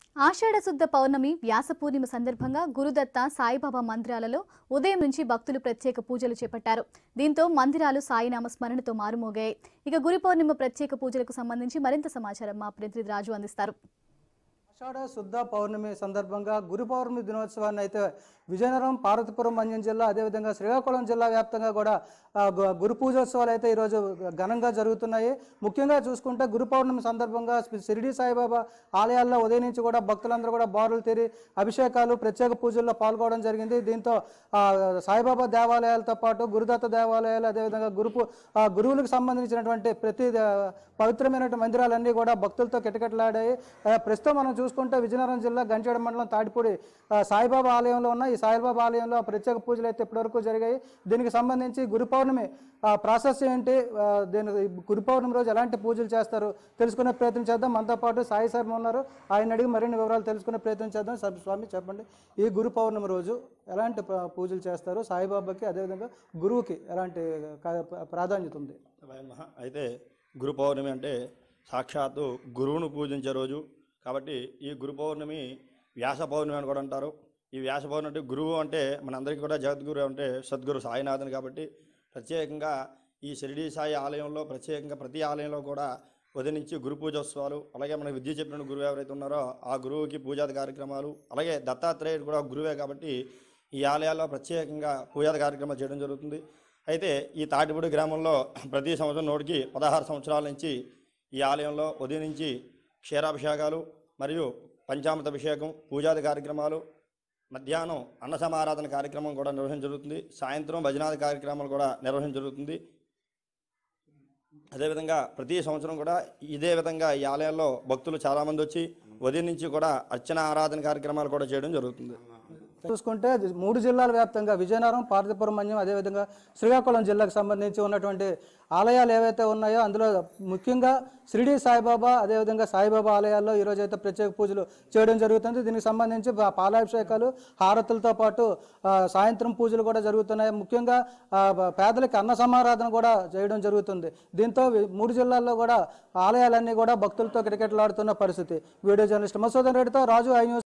ఆషాఢ శుద్ధ పౌర్ణమి వ్యాస పూర్ణిమ సందర్భంగా గురుదత్త సాయిబాబా మందిరాలలో ఉదయం నుంచి భక్తులు ప్రత్యేక పూజలు చేపట్టారు దీంతో మందిరాలు సాయినామ స్మరణతో మారుమోగాయి ఇక గురు పౌర్ణిమ ప్రత్యేక పూజలకు సంబంధించి మరింత సమాచారం మా ప్రతినిధి రాజు అందిస్తారు ఆషాఢ శుద్ధ పౌర్ణమి సందర్భంగా గురు పౌర్ణమి దినోత్సవాన్ని అయితే విజయనగరం పార్వతీపురం మంజం జిల్లా అదేవిధంగా శ్రీకాకుళం జిల్లా వ్యాప్తంగా కూడా ఆ, గు- గురు పూజోత్సవాలు అయితే ఈరోజు ఘనంగా జరుగుతున్నాయి ముఖ్యంగా చూసుకుంటే గురు పౌర్ణమి సందర్భంగా శ్రీ షిరిడి సాయిబాబా ఆలయాల్లో ఉదయం నుంచి కూడా భక్తులందరూ కూడా బారులు తీరి అభిషేకాలు ప్రత్యేక పూజల్లో పాల్గొనడం జరిగింది దీంతో ఆ, సాయిబాబా దేవాలయాలతో పాటు గురుదత్త దేవాలయాలు అదేవిధంగా గురు పూ- ఆ, గురువులకు సంబంధించినటువంటి ప్రతి ద- పవిత్రమైనటువంటి మందిరాలన్నీ కూడా భక్తులతో కిటకిటలాడాయి ఆ, ప్రస్తుతం మనం చూసుకుంటే విజయనగరం జిల్లా గంచేడ మండలం తాడిపూడి ఆ, సాయిబాబా ఆలయంలో ఉన్న ఈ సాయిబాబా ఆలయంలో ప్రత్యేక పూజలు అయితే ఇప్పటివరకు జరిగాయి దీనికి సంబంధించి గురు పౌర్ణమి ఆ, ప్రాసెస్ ఏంటి ఆ, దీని గురు పౌర్ణమి రోజు ఎలాంటి పూజలు చేస్తారు తెలుసుకునే ప్రయత్నం చేద్దాం మనతో పాటు సాయి శర్మ ఉన్నారు ఆయన అడిగి మరిన్ని వివరాలు తెలుసుకునే ప్రయత్నం చేద్దాం సబ్ స్వామి చెప్పండి ఈ గురు పౌర్ణమి రోజు ఎలాంటి ప్ర- పూజలు చేస్తారు సాయిబాబాకి అదేవిధంగా గురువుకి ఎలాంటి కా- ప్రాధాన్యత ఉంది మహా అయితే గురు పౌర్ణమి అంటే సాక్షాత్తు గురువును పూజించే రోజు కాబట్టి ఈ గురు పౌర్ణమి వ్యాస పౌర్ణమి అని కూడా అంటారు ఈ వ్యాస పౌర్ణమి అంటే గురువు అంటే మనందరికీ కూడా జగద్గురు అంటే సద్గురు సాయినాథన్ కాబట్టి ప్రత్యేకంగా ఈ షిరిడి సాయి ఆలయంలో ప్రత్యేకంగా ప్రతి ఆలయంలో కూడా ఉదయం నుంచి గురు పూజోత్సవాలు అలాగే మన విద్య చెప్పిన గురువు ఎవరైతే ఉన్నారో ఆ గురువుకి పూజాది కార్యక్రమాలు అలాగే దత్తాత్రేయుడు కూడా గురువే కాబట్టి ఈ ఆలయాల్లో ప్రత్యేకంగా పూజాది కార్యక్రమాలు చేయడం జరుగుతుంది అయితే ఈ తాటిపూడి గ్రామంలో ప్రతి సంవత్సరం నోటికి పదహారు సంవత్సరాల నుంచి ఈ ఆలయంలో ఉదయం నుంచి క్షీరాభిషేకాలు మరియు పంచామృత అభిషేకం పూజాది కార్యక్రమాలు మధ్యాహ్నం అన్న సమారాధన కార్యక్రమం కూడా నిర్వహించ జరుగుతుంది సాయంత్రం భజనాది కార్యక్రమాలు కూడా నిర్వహించ జరుగుతుంది అదేవిధంగా ప్రతి సంవత్సరం కూడా ఇదే విధంగా ఈ ఆలయాల్లో భక్తులు చాలామంది వచ్చి ఉదయం నుంచి కూడా అర్చన ఆరాధన కార్యక్రమాలు కూడా చేయడం జరుగుతుంది చూసుకుంటే ఇది మూడు జిల్లాల వ్యాప్తంగా విజయనగరం పార్వతీపురం మన్యం అదేవిధంగా శ్రీకాకుళం జిల్లాకు సంబంధించి ఉన్నటువంటి ఆలయాలు ఏవైతే ఉన్నాయో అందులో ముఖ్యంగా షిరిడి సాయిబాబా అదేవిధంగా సాయిబాబా ఆలయాల్లో ఈరోజు అయితే ప్రత్యేక పూజలు చేయడం జరుగుతుంది దీనికి సంబంధించి పా- పాలాభిషేకాలు హారతులతో పాటు ఆ, సాయంత్రం పూజలు కూడా జరుగుతున్నాయి ముఖ్యంగా ఆ, బ- పేదలకి అన్న సమారాధన కూడా చేయడం జరుగుతుంది దీంతో వి- మూడు జిల్లాల్లో కూడా ఆలయాలన్నీ కూడా భక్తులతో కిటకిటలాడుతున్న పరిస్థితి వీడియో జర్నలిస్ట్ మసూదన్ రెడ్డితో రాజు ఐ న్యూస్